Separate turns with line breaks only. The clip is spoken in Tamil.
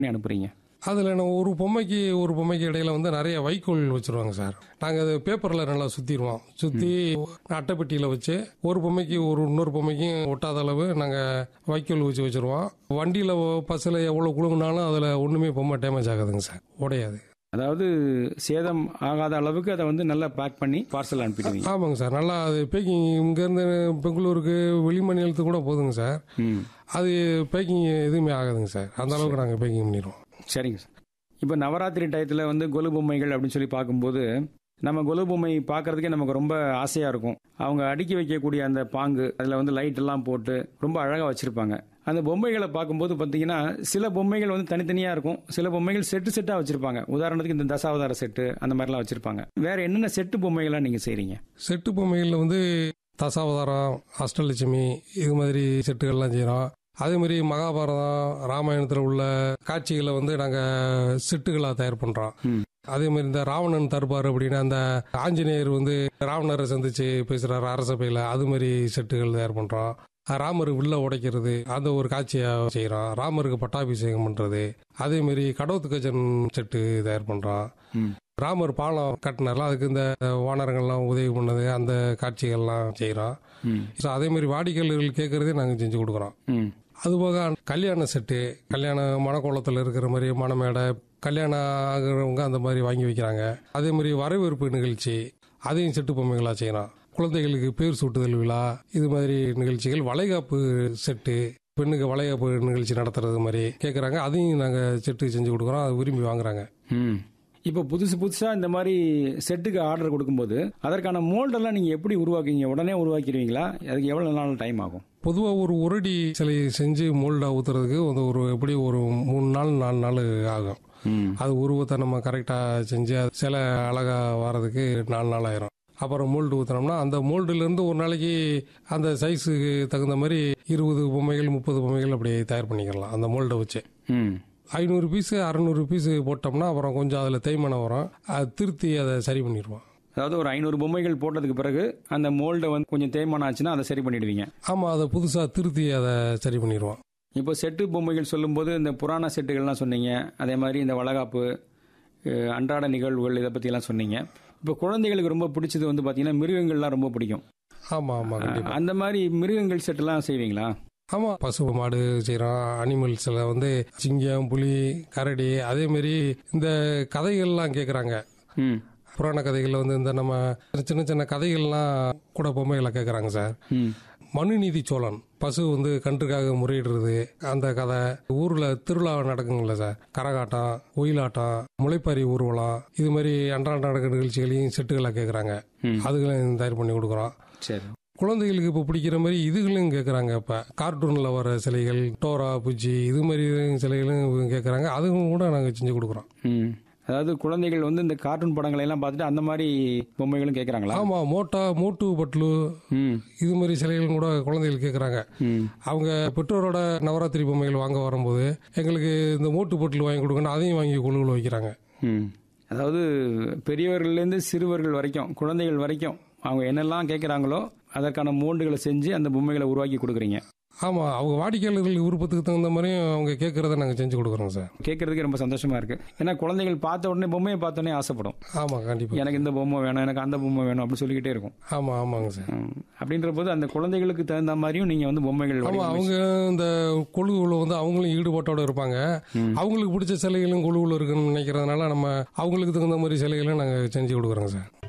அனுப்புறீங்க
அதில் நம்ம ஒரு பொம்மைக்கு ஒரு பொம்மைக்கு இடையில வந்து நிறைய வைக்கோல் வச்சிருவாங்க சார் நாங்கள் அது பேப்பரில் நல்லா சுற்றிடுவோம் சுற்றி அட்டைப்பெட்டியில் வச்சு ஒரு பொம்மைக்கு ஒரு இன்னொரு பொம்மைக்கும் ஒட்டாத அளவு நாங்கள் வைக்கோல் வச்சு வச்சிருவோம் வண்டியில் பஸ்ஸில் எவ்வளோ குழுங்கினாலும் அதில் ஒன்றுமே பொம்மை டேமேஜ் ஆகாதுங்க சார் உடையாது
அதாவது சேதம் ஆகாத அளவுக்கு அதை வந்து நல்லா பேக் பண்ணி பார்சல் அனுப்பிடுவீங்க
ஆமாங்க சார் நல்லா அது பேக்கிங் இங்கேருந்து பெங்களூருக்கு வெளி மாநிலத்துக்கு கூட போதுங்க சார்
ம்
அது பேக்கிங் எதுவுமே ஆகாதுங்க சார் அந்த அளவுக்கு நாங்கள் பேக்கிங் பண்ணிடுவோம்
சரிங்க சார் இப்போ நவராத்திரி டயத்தில் வந்து கொலு பொம்மைகள் அப்படின்னு சொல்லி பார்க்கும்போது நம்ம கொலு பொம்மை பார்க்கறதுக்கே நமக்கு ரொம்ப ஆசையாக இருக்கும் அவங்க அடுக்கி வைக்கக்கூடிய அந்த பாங்கு அதில் வந்து லைட் எல்லாம் போட்டு ரொம்ப அழகாக வச்சுருப்பாங்க அந்த பொம்மைகளை பார்க்கும்போது பார்த்தீங்கன்னா சில பொம்மைகள் வந்து தனித்தனியாக இருக்கும் சில பொம்மைகள் செட்டு செட்டாக வச்சுருப்பாங்க உதாரணத்துக்கு இந்த தசாவதார செட்டு அந்த மாதிரிலாம் வச்சுருப்பாங்க வேற என்னென்ன செட்டு பொம்மைகள்லாம் நீங்கள் செய்கிறீங்க
செட்டு பொம்மைகளில் வந்து தசாவதாரம் அஷ்டலட்சுமி இது மாதிரி செட்டுகள்லாம் செய்கிறோம் அதே மாதிரி மகாபாரதம் ராமாயணத்தில் உள்ள காட்சிகளை வந்து நாங்கள் செட்டுகளாக தயார் பண்ணுறோம்
ம்.
அதே மாதிரி இந்த ராவணன் தர்பார் அப்படின்னு அந்த ஆஞ்சநேயர் வந்து ராவணரை சந்திச்சு பேசுறாரு அரசபையில் அது மாதிரி செட்டுகள் தயார் பண்ணுறோம் ராமர் வில்ல உடைக்கிறது அந்த ஒரு காட்சியாக செய்கிறோம் ராமருக்கு பட்டாபிஷேகம் பண்ணுறது அதே மாதிரி கடவுத்துக்கஜன் செட்டு தயார் பண்ணுறோம்
ம்.
ராமர் பாலம் கட்டினார்ல அதுக்கு இந்த வானரங்கள்லாம் உதவி பண்ணது அந்த காட்சிகள்லாம் செய்கிறோம்
ம்
ஸோ அதே மாதிரி வாடிக்கையாளர்கள் கேட்கறதே நாங்கள் செஞ்சு கொடுக்குறோம்
ம்
அதுபோக கல்யாண செட்டு கல்யாண மணக்கோலத்தில் இருக்கிற மாதிரி மணமேடை கல்யாணம் ஆகிறவங்க அந்த மாதிரி வாங்கி வைக்கிறாங்க அதே மாதிரி வரவேற்பு நிகழ்ச்சி அதையும் செட்டு பொம்மைகளாக செய்யலாம் குழந்தைகளுக்கு பேர் சூட்டுதல் விழா இது மாதிரி நிகழ்ச்சிகள் வளைகாப்பு செட்டு பெண்ணுக்கு வளைகாப்பு நிகழ்ச்சி நடத்துறது மாதிரி கேட்குறாங்க அதையும் நாங்கள் செட்டு செஞ்சு கொடுக்குறோம் அது விரும்பி வாங்குறாங்க
ம் இப்போ புதுசு புதுசாக இந்த மாதிரி செட்டுக்கு ஆர்டர் கொடுக்கும்போது அதற்கான மோல்டெல்லாம் நீங்கள் எப்படி உருவாக்குவீங்க உடனே உருவாக்கிடுவீங்களா அதுக்கு எவ்வளோ நாள் டைம் ஆகும்
பொதுவாக ஒரு உருடி சிலையை செஞ்சு மோல்டாக ஊற்றுறதுக்கு வந்து ஒரு எப்படி ஒரு மூணு நாள் நாலு நாள் ஆகும்
ம்
அது உருவத்தை நம்ம கரெக்டாக செஞ்சு அது சிலை அழகாக வர்றதுக்கு நாலு நாள் ஆயிரும் அப்புறம் மோல்டு ஊற்றினோம்னா அந்த மோல்டுலேருந்து ஒரு நாளைக்கு அந்த சைஸுக்கு தகுந்த மாதிரி இருபது பொம்மைகள் முப்பது பொம்மைகள் அப்படி தயார் பண்ணிக்கலாம் அந்த மோல்டை வச்சு
ம்
ஐநூறு பீஸு அறநூறு பீஸு போட்டோம்னா அப்புறம் கொஞ்சம் அதில் தேய்மானம் வரும் அது திருத்தி அதை சரி பண்ணிடுவோம்
அதாவது ஒரு ஐநூறு பொம்மைகள் போட்டதுக்கு பிறகு அந்த மோல்டை வந்து கொஞ்சம் தேய்மானம் ஆச்சுன்னா அதை சரி பண்ணிடுவீங்க
ஆமாம் அதை புதுசாக திருத்தி அதை சரி பண்ணிடுவோம்
இப்போ செட்டு பொம்மைகள் சொல்லும்போது இந்த புராண செட்டுகள்லாம் சொன்னீங்க அதே மாதிரி இந்த வளகாப்பு அஹ், அன்றாட நிகழ்வுகள் இதை பற்றியெல்லாம் சொன்னீங்க இப்போ குழந்தைகளுக்கு ரொம்ப பிடிச்சது வந்து பார்த்தீங்கன்னா மிருகங்கள்லாம் ரொம்ப பிடிக்கும்
ஆமாம் ஆமாம் கண்டிப்பாக
அந்த மாதிரி மிருகங்கள் செட்டுலாம் செய்வீங்களா
ஆமாம் பசு மாடு செய்கிறோம் அனிமல்ஸில் வந்து சிங்கம் புலி கரடி அதே மாதிரி இந்த கதைகள்லாம் கேட்குறாங்க
ம்
புராண கதைகளில் வந்து இந்த நம்ம சின்ன சின்ன கதைகள்லாம் கூட பொம்மைகளை கேட்குறாங்க சார்
ம்
மனுநீதி சோழன் பசு வந்து கன்றுக்காக முறையிடுறது அந்த கதை ஊரில் திருவிழா நடக்குங்கல்ல சார் கரகாட்டம் ஒயிலாட்டம் முளைப்பாரி ஊர்வலம் இது மாதிரி அன்றாட நடக்கிற நிகழ்ச்சிகளையும் செட்டுகளாக கேட்குறாங்க
ம்.
அதுகளையும் தயார் பண்ணி கொடுக்குறோம்
சரி
குழந்தைகளுக்கு இப்போ பிடிக்கிற மாதிரி இதுகளையும் கேட்குறாங்க இப்போ கார்ட்டூனில் வர சிலைகள் டோரா புஜ்ஜி இது மாதிரி சிலைகளும் கேட்குறாங்க அதுவும் கூட நாங்கள் செஞ்சு கொடுக்குறோம்
ம் அதாவது குழந்தைகள் வந்து இந்த கார்ட்டூன் படங்களை எல்லாம் பார்த்துட்டு அந்த மாதிரி பொம்மைகளும் கேட்குறாங்களா
ஆமாம் மோட்டா மோட்டு பட்லு
ம்
இது மாதிரி சிலைகளும் கூட குழந்தைகள் கேட்குறாங்க
ம்
அவங்க பெற்றோரோட நவராத்திரி பொம்மைகள் வாங்க வரும்போது எங்களுக்கு இந்த மோட்டு பொட்டில் வாங்கி கொடுக்கணும் அதையும் வாங்கி குழுவில் வைக்கிறாங்க
ம் அதாவது பெரியவர்கள்லேருந்து சிறுவர்கள் வரைக்கும் குழந்தைகள் வரைக்கும் அவங்க என்னெல்லாம் கேட்குறாங்களோ அதற்கான மோல்டுகளை செஞ்சு அந்த பொம்மைகளை உருவாக்கி கொடுக்குறீங்க
ஆமாம் அவங்க வாடிக்கையாளர்கள் விருப்பத்துக்கு தகுந்த மாதிரியும் அவங்க கேட்குறத நாங்கள் செஞ்சு கொடுக்குறோம் சார்
கேட்கறதுக்கே ரொம்ப சந்தோஷமா இருக்கு ஏன்னா குழந்தைகள் பார்த்த உடனே பொம்மையை பார்த்த உடனே ஆசைப்படும்
ஆமாம் கண்டிப்பாக
எனக்கு இந்த பொம்மை வேணும் எனக்கு அந்த பொம்மை வேணும் அப்படின்னு சொல்லிக்கிட்டே இருக்கும்
ஆமாம் ஆமாங்க சார்
ம். அப்படின்ற போது அந்த குழந்தைகளுக்கு தகுந்த மாதிரியும் நீங்க வந்து பொம்மைகள்
ஆமாம்
வடிவமைச்சு-
அவங்க இந்த குழுவில் வந்து அவங்களும் ஈடுபாட்டோட இருப்பாங்க
ம்.
அவங்களுக்கு பிடிச்ச சிலைகளும் குழுவில் இருக்குன்னு நினைக்கிறதுனால நம்ம அவங்களுக்கு தகுந்த மாதிரி சிலைகளும் நாங்கள் செஞ்சு கொடுக்குறோங்க சார்